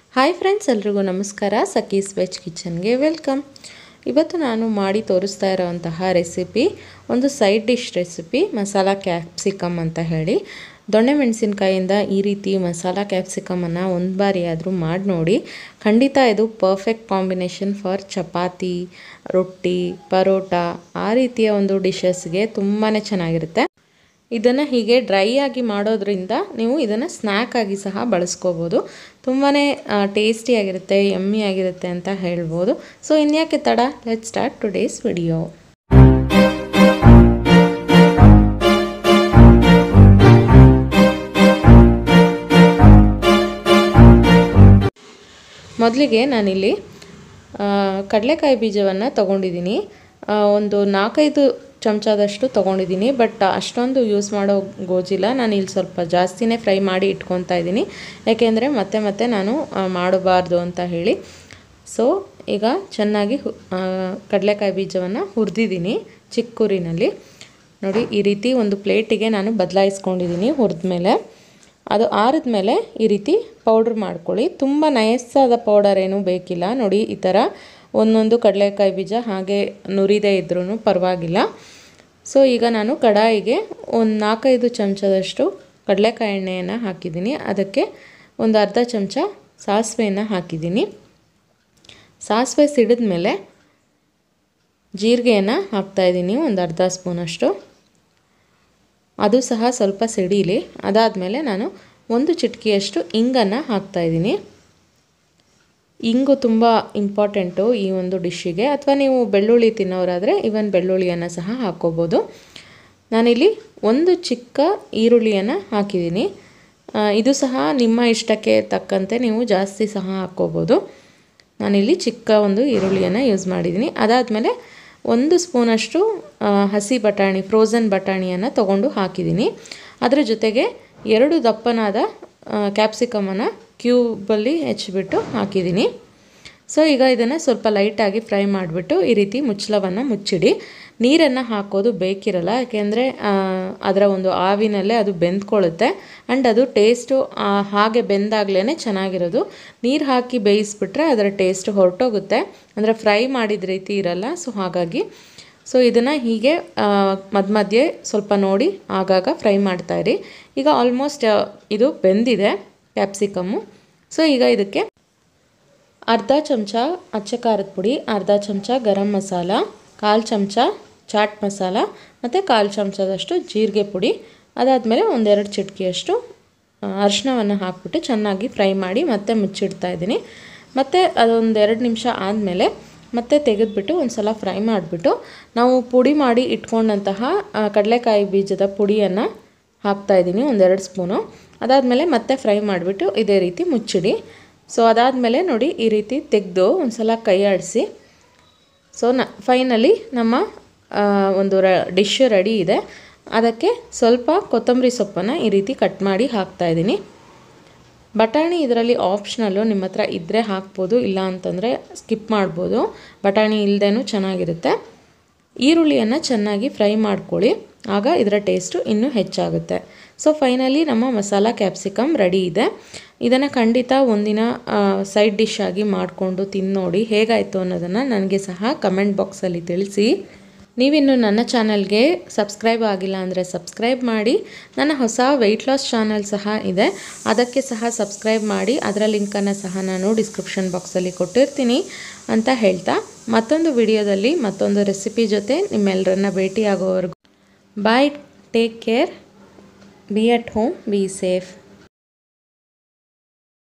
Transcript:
hi friends ಎಲ್ರಿಗೂ ನಮಸ್ಕಾರ ಸಖೀಸ್ veg ಕಿಚನ್ಗೆ welcome ಇವತ್ತು ನಾನು ಮಾಡಿ ತೋರಿಸ್ತಾ ಇರೋವಂತಹ ರೆಸಿಪಿ ಒಂದು side dish recipe masala capsicum ಅಂತ ಹೇಳಿ ದೊಣ್ಣೆ ಮೆಣಸಿನ್ಕಾಯಿಂದ ಈ ರೀತಿ ಮಸಾಲ ಕ್ಯಾಪ್ಸಿಕಮನ್ನು ಒಂದು ಬಾರಿ ಆದರೂ ಮಾಡಿ ನೋಡಿ ಖಂಡಿತ ಇದು ಪರ್ಫೆಕ್ಟ್ ಕಾಂಬಿನೇಷನ್ ಫಾರ್ ಚಪಾತಿ ರೊಟ್ಟಿ ಪರೋಟ ಆ ರೀತಿಯ ಒಂದು ಡಿಶಸ್ಗೆ ತುಂಬಾ ಚೆನ್ನಾಗಿರುತ್ತೆ ಇದನ್ನು ಹೀಗೆ ಡ್ರೈ ಆಗಿ ಮಾಡೋದ್ರಿಂದ ನೀವು ಇದನ್ನು ಸ್ನ್ಯಾಕ್ ಆಗಿ ಸಹ ಬಳಸ್ಕೋಬೋದು ತುಂಬಾ ಟೇಸ್ಟಿಯಾಗಿರುತ್ತೆ ಯಮ್ಮಿ ಆಗಿರುತ್ತೆ ಅಂತ ಹೇಳ್ಬೋದು ಸೊ ಇನ್ಯಾಕೆ ತಡ ಲೆಟ್ ಸ್ಟಾರ್ಟ್ ಟುಡೇಸ್ ವಿಡಿಯೋ ಮೊದಲಿಗೆ ನಾನಿಲ್ಲಿ ಕಡಲೆಕಾಯಿ ಬೀಜವನ್ನು ತೊಗೊಂಡಿದ್ದೀನಿ ಒಂದು ನಾಲ್ಕೈದು ಚಮಚದಷ್ಟು ತೊಗೊಂಡಿದ್ದೀನಿ ಬಟ್ ಅಷ್ಟೊಂದು ಯೂಸ್ ಮಾಡೋ ಗೋಜಿಲ್ಲ ನಾನು ಇಲ್ಲಿ ಸ್ವಲ್ಪ ಜಾಸ್ತಿನೇ ಫ್ರೈ ಮಾಡಿ ಇಟ್ಕೊತಾ ಇದ್ದೀನಿ ಯಾಕೆಂದರೆ ಮತ್ತೆ ಮತ್ತೆ ನಾನು ಮಾಡಬಾರ್ದು ಅಂತ ಹೇಳಿ ಸೊ ಈಗ ಚೆನ್ನಾಗಿ ಕಡಲೆಕಾಯಿ ಬೀಜವನ್ನು ಹುರಿದಿದ್ದೀನಿ ಚಿಕ್ಕೂರಿನಲ್ಲಿ ನೋಡಿ ಈ ರೀತಿ ಒಂದು ಪ್ಲೇಟಿಗೆ ನಾನು ಬದಲಾಯಿಸ್ಕೊಂಡಿದ್ದೀನಿ ಹುರಿದ್ಮೇಲೆ ಅದು ಆರಿದ ಮೇಲೆ ಈ ರೀತಿ ಪೌಡ್ರ್ ಮಾಡ್ಕೊಳ್ಳಿ ತುಂಬ ನಯಸ್ಸಾದ ಪೌಡರ್ ಏನೂ ಬೇಕಿಲ್ಲ ನೋಡಿ ಈ ಥರ ಒಂದೊಂದು ಕಡಲೆಕಾಯಿ ಬೀಜ ಹಾಗೆ ನುರಿದೇ ಇದ್ರೂ ಪರವಾಗಿಲ್ಲ ಸೊ ಈಗ ನಾನು ಕಡಾಯಿಗೆ ಒಂದು ನಾಲ್ಕೈದು ಚಮಚದಷ್ಟು ಕಡಲೆಕಾಯಿ ಎಣ್ಣೆಯನ್ನು ಹಾಕಿದ್ದೀನಿ ಅದಕ್ಕೆ ಒಂದು ಅರ್ಧ ಚಮಚ ಸಾಸಿವೆಯನ್ನು ಹಾಕಿದ್ದೀನಿ ಸಾಸಿವೆ ಸಿಡಿದ ಮೇಲೆ ಜೀರಿಗೆಯನ್ನು ಹಾಕ್ತಾಯಿದ್ದೀನಿ ಒಂದು ಅರ್ಧ ಸ್ಪೂನಷ್ಟು ಅದು ಸಹ ಸ್ವಲ್ಪ ಸಿಡೀಲಿ ಅದಾದಮೇಲೆ ನಾನು ಒಂದು ಚಿಟಕಿಯಷ್ಟು ಇಂಗನ್ನು ಹಾಕ್ತಾಯಿದ್ದೀನಿ ಇಂಗು ತುಂಬ ಇಂಪಾರ್ಟೆಂಟು ಈ ಒಂದು ಡಿಶ್ಶಿಗೆ ಅಥವಾ ನೀವು ಬೆಳ್ಳುಳ್ಳಿ ತಿನ್ನೋರಾದರೆ ಇವನ್ ಬೆಳ್ಳುಳ್ಳಿಯನ್ನು ಸಹ ಹಾಕ್ಕೋಬೋದು ನಾನಿಲ್ಲಿ ಒಂದು ಚಿಕ್ಕ ಈರುಳ್ಳಿಯನ್ನು ಹಾಕಿದ್ದೀನಿ ಇದು ಸಹ ನಿಮ್ಮ ಇಷ್ಟಕ್ಕೆ ತಕ್ಕಂತೆ ನೀವು ಜಾಸ್ತಿ ಸಹ ಹಾಕ್ಕೋಬೋದು ನಾನಿಲ್ಲಿ ಚಿಕ್ಕ ಒಂದು ಈರುಳ್ಳಿಯನ್ನು ಯೂಸ್ ಮಾಡಿದ್ದೀನಿ ಅದಾದಮೇಲೆ ಒಂದು ಸ್ಪೂನಷ್ಟು ಹಸಿ ಬಟಾಣಿ ಫ್ರೋಝನ್ ಬಟಾಣಿಯನ್ನು ತೊಗೊಂಡು ಹಾಕಿದ್ದೀನಿ ಅದರ ಜೊತೆಗೆ ಎರಡು ದಪ್ಪನಾದ ಕ್ಯಾಪ್ಸಿಕಮನ್ನು ಕ್ಯೂಬಲ್ಲಿ ಹೆಚ್ಚಿಬಿಟ್ಟು ಹಾಕಿದ್ದೀನಿ ಸೊ ಈಗ ಇದನ್ನು ಸ್ವಲ್ಪ ಲೈಟಾಗಿ ಫ್ರೈ ಮಾಡಿಬಿಟ್ಟು ಈ ರೀತಿ ಮುಚ್ಚಳವನ್ನು ಮುಚ್ಚಿಡಿ ನೀರನ್ನು ಹಾಕೋದು ಬೇಕಿರಲ್ಲ ಯಾಕೆಂದರೆ ಅದರ ಒಂದು ಆವಿನಲ್ಲೇ ಅದು ಬೆಂದ್ಕೊಳ್ಳುತ್ತೆ ಆ್ಯಂಡ್ ಅದು ಟೇಸ್ಟು ಹಾಗೆ ಬೆಂದಾಗಲೇ ಚೆನ್ನಾಗಿರೋದು ನೀರು ಹಾಕಿ ಬೇಯಿಸ್ಬಿಟ್ರೆ ಅದರ ಟೇಸ್ಟ್ ಹೊರಟೋಗುತ್ತೆ ಅಂದರೆ ಫ್ರೈ ಮಾಡಿದ ರೀತಿ ಇರಲ್ಲ ಸೊ ಹಾಗಾಗಿ ಸೊ ಇದನ್ನು ಹೀಗೆ ಮಧ್ಯ ಮಧ್ಯೆ ಸ್ವಲ್ಪ ನೋಡಿ ಆಗಾಗ ಫ್ರೈ ಮಾಡ್ತಾಯಿರಿ ಈಗ ಆಲ್ಮೋಸ್ಟ್ ಇದು ಬೆಂದಿದೆ ಕ್ಯಾಪ್ಸಿಕಮ್ಮು ಸೊ ಈಗ ಇದಕ್ಕೆ ಅರ್ಧ ಚಮಚ ಅಚ್ಚ ಖಾರದ ಪುಡಿ ಅರ್ಧ ಚಮಚ ಗರಂ ಮಸಾಲ ಕಾಲು ಚಮಚ ಚಾಟ್ ಮಸಾಲ ಮತ್ತು ಕಾಲು ಚಮಚದಷ್ಟು ಜೀರಿಗೆ ಪುಡಿ ಅದಾದಮೇಲೆ ಒಂದೆರಡು ಚಿಟಕಿಯಷ್ಟು ಅರಿಶಿನವನ್ನು ಹಾಕ್ಬಿಟ್ಟು ಚೆನ್ನಾಗಿ ಫ್ರೈ ಮಾಡಿ ಮತ್ತೆ ಮುಚ್ಚಿಡ್ತಾ ಇದ್ದೀನಿ ಮತ್ತು ಅದೊಂದು ಎರಡು ನಿಮಿಷ ಆದಮೇಲೆ ಮತ್ತೆ ತೆಗೆದುಬಿಟ್ಟು ಒಂದು ಸಲ ಫ್ರೈ ಮಾಡಿಬಿಟ್ಟು ನಾವು ಪುಡಿ ಮಾಡಿ ಇಟ್ಕೊಂಡಂತಹ ಕಡಲೆಕಾಯಿ ಬೀಜದ ಪುಡಿಯನ್ನು ಹಾಕ್ತಾಯಿದ್ದೀನಿ ಒಂದೆರಡು ಸ್ಪೂನು ಅದಾದಮೇಲೆ ಮತ್ತೆ ಫ್ರೈ ಮಾಡಿಬಿಟ್ಟು ಇದೇ ರೀತಿ ಮುಚ್ಚಿಡಿ ಸೊ ಅದಾದಮೇಲೆ ನೋಡಿ ಈ ರೀತಿ ತೆಗೆದು ಒಂದು ಸಲ ಕೈ ಆಡಿಸಿ ಸೊ ನ ಫೈನಲಿ ನಮ್ಮ ಒಂದು ರ ಡಿಶ್ ರೆಡಿ ಇದೆ ಅದಕ್ಕೆ ಸ್ವಲ್ಪ ಕೊತ್ತಂಬರಿ ಸೊಪ್ಪನ್ನು ಈ ರೀತಿ ಕಟ್ ಮಾಡಿ ಹಾಕ್ತಾಯಿದ್ದೀನಿ ಬಟಾಣಿ ಇದರಲ್ಲಿ ಆಪ್ಷನಲ್ಲು ನಿಮ್ಮ ಹತ್ರ ಇದ್ದರೆ ಹಾಕ್ಬೋದು ಇಲ್ಲ ಅಂತಂದರೆ ಸ್ಕಿಪ್ ಮಾಡ್ಬೋದು ಬಟಾಣಿ ಇಲ್ಲದೇನೂ ಚೆನ್ನಾಗಿರುತ್ತೆ ಈರುಳ್ಳಿಯನ್ನು ಚೆನ್ನಾಗಿ ಫ್ರೈ ಮಾಡ್ಕೊಳ್ಳಿ ಆಗ ಇದರ ಟೇಸ್ಟು ಇನ್ನೂ ಹೆಚ್ಚಾಗುತ್ತೆ ಸೊ ಫೈನಲಿ ನಮ್ಮ ಮಸಾಲ ಕ್ಯಾಪ್ಸಿಕಮ್ ರೆಡಿ ಇದೆ ಇದನ್ನು ಖಂಡಿತ ಒಂದಿನ ಸೈಡ್ ಡಿಶ್ ಆಗಿ ಮಾಡಿಕೊಂಡು ತಿನ್ನೋಡಿ ಹೇಗಾಯಿತು ಅನ್ನೋದನ್ನು ನನಗೆ ಸಹ ಕಮೆಂಟ್ ಬಾಕ್ಸಲ್ಲಿ ತಿಳಿಸಿ ನೀವಿನ್ನು ನನ್ನ ಚಾನಲ್ಗೆ ಸಬ್ಸ್ಕ್ರೈಬ್ ಆಗಿಲ್ಲ ಅಂದರೆ ಸಬ್ಸ್ಕ್ರೈಬ್ ಮಾಡಿ ನನ್ನ ಹೊಸ ವೆಯ್ಟ್ ಲಾಸ್ ಚಾನಲ್ ಸಹ ಇದೆ ಅದಕ್ಕೆ ಸಹ ಸಬ್ಸ್ಕ್ರೈಬ್ ಮಾಡಿ ಅದರ ಲಿಂಕನ್ನು ಸಹ ನಾನು ಡಿಸ್ಕ್ರಿಪ್ಷನ್ ಬಾಕ್ಸಲ್ಲಿ ಕೊಟ್ಟಿರ್ತೀನಿ ಅಂತ ಹೇಳ್ತಾ ಮತ್ತೊಂದು ವಿಡಿಯೋದಲ್ಲಿ ಮತ್ತೊಂದು ರೆಸಿಪಿ ಜೊತೆ ನಿಮ್ಮೆಲ್ಲರನ್ನ ಭೇಟಿಯಾಗೋವರೆಗೂ bye take care be at home be safe